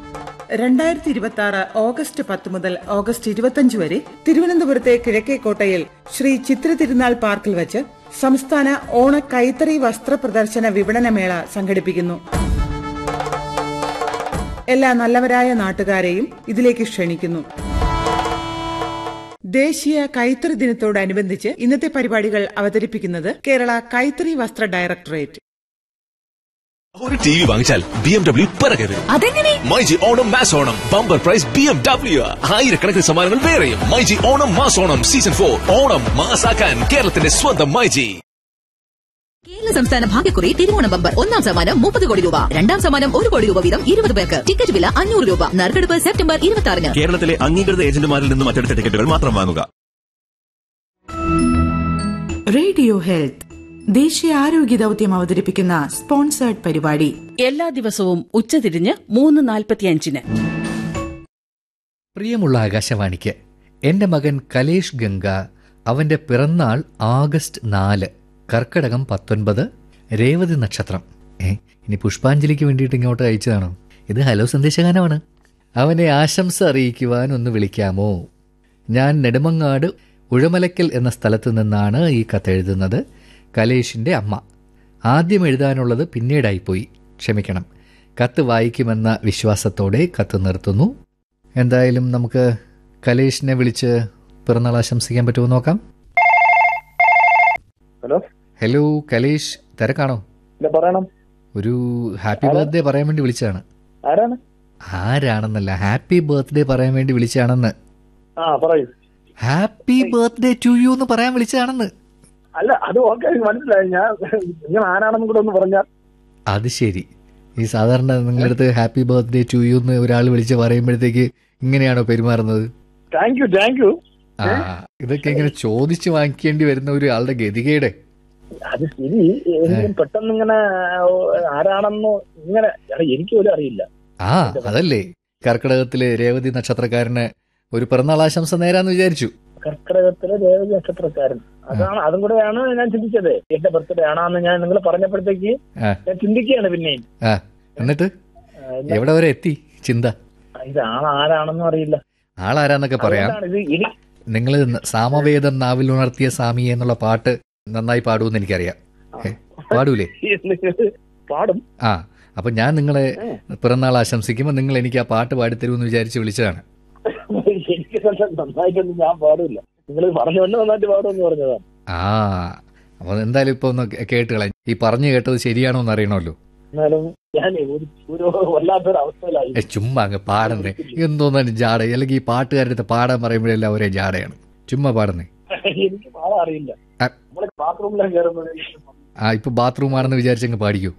രണ്ടായിരത്തി ഇരുപത്തി ആറ് ഓഗസ്റ്റ് പത്ത് മുതൽ ഓഗസ്റ്റ് ഇരുപത്തിയഞ്ച് വരെ തിരുവനന്തപുരത്തെ കിഴക്കേക്കോട്ടയിൽ ശ്രീ ചിത്ര തിരുനാൾ പാർക്കിൽ വച്ച് സംസ്ഥാന ഓണ കൈത്തറി വസ്ത്ര പ്രദർശന വിപണനമേള സംഘടിപ്പിക്കുന്നു എല്ലാ നല്ലവരായ നാട്ടുകാരെയും ഇതിലേക്ക് ക്ഷണിക്കുന്നു ദേശീയ കൈത്തറി ദിനത്തോടനുബന്ധിച്ച് ഇന്നത്തെ പരിപാടികൾ അവതരിപ്പിക്കുന്നത് കേരള കൈത്തറി വസ്ത്ര ഡയറക്ടറേറ്റ് ഒരു ടി വി വാങ്ങിച്ചാൽ ബി എം ഡബ്ല്യു പിറകെ വരും അതെങ്ങനെ myG Onam mass Onam bumper prize B M W ആയിരക്കണക്കിന് സമ്മാനങ്ങൾ വേറെയും myG Onam mass Onam season for Onam മാസാക്കാൻ കേരളത്തിന്റെ സ്വന്തം മൈജി കേരള സംസ്ഥാന ഭാഗ്യക്കുറി തിരുവോണം ബമ്പർ ഒന്നാം സമ്മാനം മുപ്പത് കോടി രൂപ രണ്ടാം സമ്മാനം ഒരു കോടി രൂപ വീതം ഇരുപത് പേർക്ക് ടിക്കറ്റ് വില അഞ്ഞൂറ് രൂപ നറുക്കെടുപ്പ് സെപ്റ്റംബർ ഇരുപത്തി ആറിന് കേരളത്തിലെ അംഗീകൃത ഏജന്റുമാരിൽ നിന്നും മറ്റെടുത്ത ടിക്കറ്റുകൾ മാത്രം വാങ്ങുക റേഡിയോ ഹെൽത്ത് ദേശീയ ആരോഗ്യ ദൌത്യം അവതരിപ്പിക്കുന്ന സ്പോൺസേർഡ് പരിപാടി എല്ലാ ദിവസവും ഉച്ചതിരിഞ്ഞ് മൂന്ന് നാൽപ്പത്തിയഞ്ചിന് പ്രിയമുള്ള ആകാശവാണിക്ക് എൻ്റെ മകൻ കലേഷ് ഗംഗ അവൻ്റെ പിറന്നാൾ ആഗസ്റ്റ് നാല് കർക്കടകം പത്തൊൻപത് രേവതി നക്ഷത്രം ഏ ഇനി പുഷ്പാഞ്ജലിക്ക് വേണ്ടിയിട്ട് ഇങ്ങോട്ട് അയച്ചതാണോ ഇത് ഹലോ സന്ദേശഗാനമാണ് അവനെ ആശംസ അറിയിക്കുവാൻ ഒന്ന് വിളിക്കാമോ ഞാൻ നെടുമങ്ങാട് ഉഴമലക്കൽ എന്ന സ്ഥലത്ത് നിന്നാണ് ഈ കത്തെഴുതുന്നത് കലേഷിൻ്റെ അമ്മ ആദ്യം എഴുതാനുള്ളത് പിന്നീടായിപ്പോയി ക്ഷമിക്കണം കത്ത് വായിക്കുമെന്ന വിശ്വാസത്തോടെ കത്ത് നിർത്തുന്നു എന്തായാലും നമുക്ക് കലേഷിനെ വിളിച്ച് പിറന്നാൾ ആശംസിക്കാൻ പറ്റുമോ നോക്കാം ഹലോ ഹലോ കലേഷ് തിരക്കാണോ ഇല്ല പറയണം ഒരു ഹാപ്പി ബർത്ത്ഡേ പറയാൻ വേണ്ടി വിളിച്ചതാണ് ആരാണ് ആരാണെന്നല്ല ഹാപ്പി ബർത്ത്ഡേ പറയാൻ വേണ്ടി വിളിച്ചതാണെന്ന് ആ പറയൂ ഹാപ്പി ബർത്ത്ഡേ ടു യു എന്ന് പറയാൻ വിളിച്ചതാണെന്ന് അല്ല അത് ഓക്കെ മനസ്സിലായി ഞാൻ നിങ്ങൾ ആരാണെന്നും കൂടെ ഒന്ന് പറഞ്ഞാൽ അത് ശരി ഈ സാധാരണ നിങ്ങളുടെ അടുത്ത് ഹാപ്പി ബർത്ത്ഡേ ടു യു എന്ന് ഒരാൾ വിളിച്ച് പറയുമ്പോഴത്തേക്ക് ഇങ്ങനെയാണോ പെരുമാറുന്നത് താങ്ക് യു താങ്ക് യു ആ ഇതൊക്കെ ഇങ്ങനെ ചോദിച്ചു വാങ്ങിക്കേണ്ടി വരുന്ന ഒരാളുടെ ഗതികേടെ അത് ശരി എങ്കിലും പെട്ടെന്ന് ഇങ്ങനെ ഓ, ആരാണെന്നോ ഇങ്ങനെ എടാ, എനിക്ക് പോലും അറിയില്ല ആ അതല്ലേ കർക്കിടകത്തിലെ രേവതി നക്ഷത്രക്കാരന് ഒരു പിറന്നാൾ ആശംസ നേരാന്ന് വിചാരിച്ചു കർക്കിടകത്തിലെ ദേവതി നക്ഷത്രക്കാരൻ അതാണ് അതും കൂടെയാണ് ഞാൻ ചിന്തിച്ചത് എന്റെ ബർത്ത്ഡേ ആണാന്ന് ഞാൻ നിങ്ങൾ പറഞ്ഞപ്പോഴത്തേക്ക് ആ. ഞാൻ ചിന്തിക്കുകയാണ് പിന്നെയും ആ എന്നിട്ട് ആ, ഇല്ല, എവിടെ വരെ എത്തി ചിന്ത ഇത് ആൾ ആരാണെന്നും അറിയില്ല ആളാരാന്നൊക്കെ പറയാം അതുകൊണ്ടാണ് ഇത് ഇനി നിങ്ങൾ സാമവേദം നാവിൽ ഉണർത്തിയ സ്വാമി എന്നുള്ള പാട്ട് നന്നായി പാടുമെന്ന് എനിക്കറിയാം ഏ, പാടൂലേ നിങ്ങൾ പാടും ആ അപ്പൊ ഞാൻ നിങ്ങളെ പിറന്നാൾ ആശംസിക്കുമ്പോൾ നിങ്ങൾ എനിക്ക് ആ പാട്ട് പാടിത്തരുമെന്ന് വിചാരിച്ച് വിളിച്ചതാണ് എനിക്ക് നല്ല നന്നായിട്ടൊന്നും ഞാൻ പാടില്ല നിങ്ങൾ പറഞ്ഞു തന്നെ നന്നായിട്ട് പാടുമെന്ന് പറഞ്ഞതാണ് ആ അപ്പൊ എന്തായാലും ഇപ്പൊ ഒന്ന് കേട്ട് കളയാം ഈ പറഞ്ഞു കേട്ടത് ശരിയാണോ എന്ന് അറിയണമല്ലോ എന്നാലും ഞാൻ ഒരു ഒരു വല്ലാത്തൊരു അവസ്ഥയിലായി ഏ, ചുമ്മാ അങ്ങ് പാടണ്ടേ എന്തോന്നാലും ജാട അല്ലെങ്കിൽ ഈ പാട്ടുകാരുടെ അടുത്ത് പാടാൻ പറയുമ്പോഴെല്ലാം ഒരേ ജാടയാണ് ചുമ്മാ പാടുന്നേ എനിക്ക് പാടാൻ അറിയില്ല ആ. നമ്മള് ബാത്റൂമിലേക്ക് കയറുമ്പോൾ ആ ഇപ്പൊ ബാത്റൂം ആണെന്ന് വിചാരിച്ചങ്ങ് പാടിക്കൂ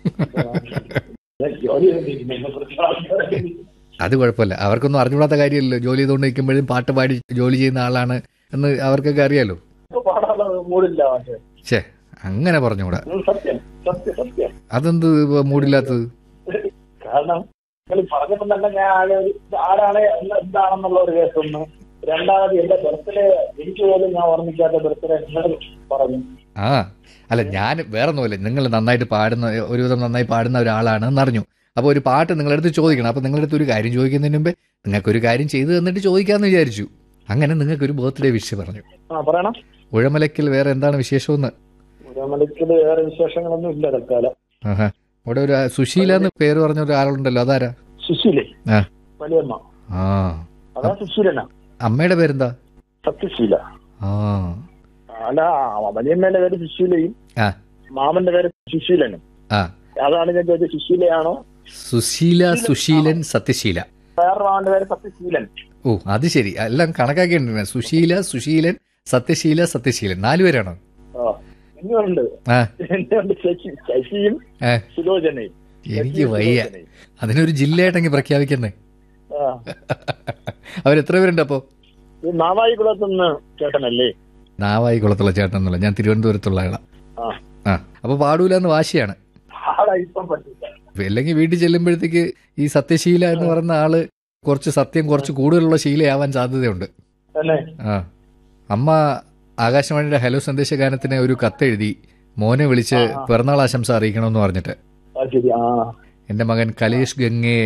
ജോലി ചെയ്തിരിക്കുന്നു. ഇതിനെക്കുറിച്ച് ആൾക്കാരൊക്കെ അത് കുഴപ്പമില്ല അവർക്കൊന്നും അറിഞ്ഞുകൂടാത്ത കാര്യമല്ലല്ലോ ജോലി ചെയ്തുകൊണ്ട് നിൽക്കുമ്പോഴും പാട്ട് പാടി ജോലി ചെയ്യുന്ന ആളാണ് എന്ന് അവർക്കൊക്കെ അറിയാലോ ഇപ്പൊ പാടാനുള്ള മൂടില്ല പക്ഷേ ഛേ അങ്ങനെ പറഞ്ഞുകൂടാ ഇത് സത്യം സത്യം സത്യം അതെന്ത് ഇപ്പൊ മൂടില്ലാത്തത് കാരണം നിങ്ങൾ പറഞ്ഞപ്പോൾ തന്നെ ഞാൻ ആകെ ഒരു ഇത് ആരാണ് അല്ല എന്താണെന്നുള്ള ഒരു കേസൊന്ന് രണ്ടാമത് എന്റെ ബർത്ത്ഡേ എനിക്ക് പോലും ഞാൻ ഓർമ്മിക്കാത്ത ബർത്ത്ഡേ നിങ്ങൾ പറഞ്ഞു ആ അല്ല ഞാൻ വേറെ ഒന്നുമില്ല നിങ്ങൾ നന്നായിട്ട് പാടുന്ന ഒരുവിധം നന്നായി പാടുന്ന ഒരാളാണ് എന്നറിഞ്ഞു അപ്പോൾ ഒരു പാട്ട് നിങ്ങളടുത്ത് ചോദിക്കണം അപ്പോൾ നിങ്ങളുടെ അടുത്ത് ഒരു കാര്യം ചോദിക്കുന്നതിന് മുമ്പേ നിങ്ങൾക്കൊരു കാര്യം ചെയ്തു തന്നിട്ട് ചോദിക്കാമെന്ന് വിചാരിച്ചു അങ്ങനെ നിങ്ങൾക്കൊരു ബർത്ത്ഡേ വിഷ് പറഞ്ഞു ആ പറയണം ഉഴമലക്കിൽ വേറെ എന്താണ് വിശേഷമെന്ന് മലക്കില് വേറെ വിശേഷങ്ങളൊന്നും ഇല്ല തൽക്കാലം ആഹാ അവിടെ ഒരു സുശീല എന്ന് പേര് പറഞ്ഞ ഒരാളുണ്ടല്ലോ അതാരാ സുശീലേ ആ. വലിയമ്മ ആ അതാ സുശീലനാ അമ്മയുടെ പേരെന്താ സത്യശീല ആ അല്ല വലിയമ്മേന്റെ പേര് സുശീലയും ആ മാമന്റെ പേര് സുശീലനും ആ അതാണ് ഞാൻ ചോദിച്ചത് സുശീലയാണോ സുശീല സുശീലൻ സത്യശീല വേറെ മാമന്റെ പേര് സത്യശീലൻ ഓ അത് ശരി എല്ലാം കണക്കാക്കിയിട്ടുണ്ട് സുശീല സുശീലൻ സത്യശീല സത്യശീലൻ നാലുപേരാണോ ആ ഇനിയുണ്ട് ആ ഇനിയുണ്ട് ശശി ശശിയും ആ സുലോചനയും എനിക്ക് ശശിയും വയ്യ സുലോചനയും. അതിനൊരു ജില്ലയായിട്ടെങ്കിൽ പ്രഖ്യാപിക്കുന്നേ ആ അവരെത്ര പേരുണ്ട് അപ്പോ ഇത് നാവായിക്കുളത്തുനിന്ന് ചേട്ടനല്ലേ നാവായി കുളത്തുള്ള ചേട്ടൻ എന്നുള്ള ഞാൻ തിരുവനന്തപുരത്തുള്ള ആളാ ആ ആ അപ്പൊ പാടൂല എന്ന് വാശിയാണ് ആളെ ഇപ്പം പറ്റില്ല അല്ലെങ്കിൽ വീട്ടിൽ ചെല്ലുമ്പോഴത്തേക്ക് ഈ സത്യശീല എന്ന് പറയുന്ന ആള് കുറച്ച് സത്യം കുറച്ച് കൂടുതലുള്ള ശീലയാവാൻ സാധ്യതയുണ്ട് തന്നെ ആ അമ്മ ആകാശവാണിയുടെ ഹലോ സന്ദേശ ഗാനത്തിന് ഒരു കത്തെഴുതി മോനെ വിളിച്ച് പിറന്നാൾ ആശംസ അറിയിക്കണമെന്ന് പറഞ്ഞിട്ട് ആ ശരി ആ എന്റെ മകൻ കലേഷ് ഗംഗയെ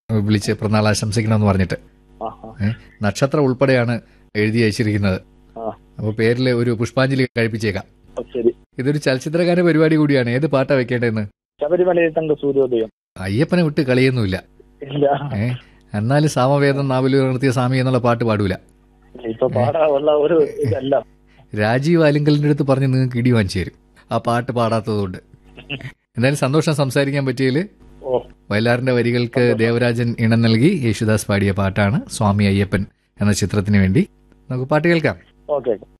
വിളിച്ച് പിറന്നാൾ ആശംസിക്കണമെന്ന് പറഞ്ഞിട്ട് ആ ആ ഏ, നക്ഷത്രം ഉൾപ്പെടെയാണ് എഴുതി അയച്ചിരിക്കുന്നത് ആ അപ്പോൾ പേരിൽ ഒരു പുഷ്പാഞ്ജലി കഴിപ്പിച്ചേക്കാം അപ്പൊ ശരി ഇതൊരു ചലച്ചിത്രഗാന പരിപാടി കൂടിയാണ് ഏത് പാട്ടാ വെക്കേണ്ടതെന്ന് ശബരിമലയിൽ തങ്ക സൂര്യോദയം അയ്യപ്പനെ വിട്ട് കളിയൊന്നുമില്ല ഇല്ല ഏ എന്നാലും സാമവേദം നാവിലൂർ നിർത്തിയ സ്വാമി എന്നുള്ള പാട്ട് പാടൂല ഇപ്പൊ പാടാനുള്ള ഒരു ഇതല്ല രാജീവ് ആലിങ്കലിന്റെ അടുത്ത് പറഞ്ഞ് നിങ്ങൾക്ക് ഇടി വാങ്ങിച്ചു തരും ആ പാട്ട് പാടാത്തതുകൊണ്ട് എന്തായാലും സന്തോഷം സംസാരിക്കാൻ പറ്റിയതിൽ ഓ വയലാറിന്റെ വരികൾക്ക് ദേവരാജൻ ഇണം നൽകി യേശുദാസ് പാടിയ പാട്ടാണ് സ്വാമി അയ്യപ്പൻ എന്ന ചിത്രത്തിന് വേണ്ടി നമുക്ക് പാട്ട് കേൾക്കാം ഓക്കെ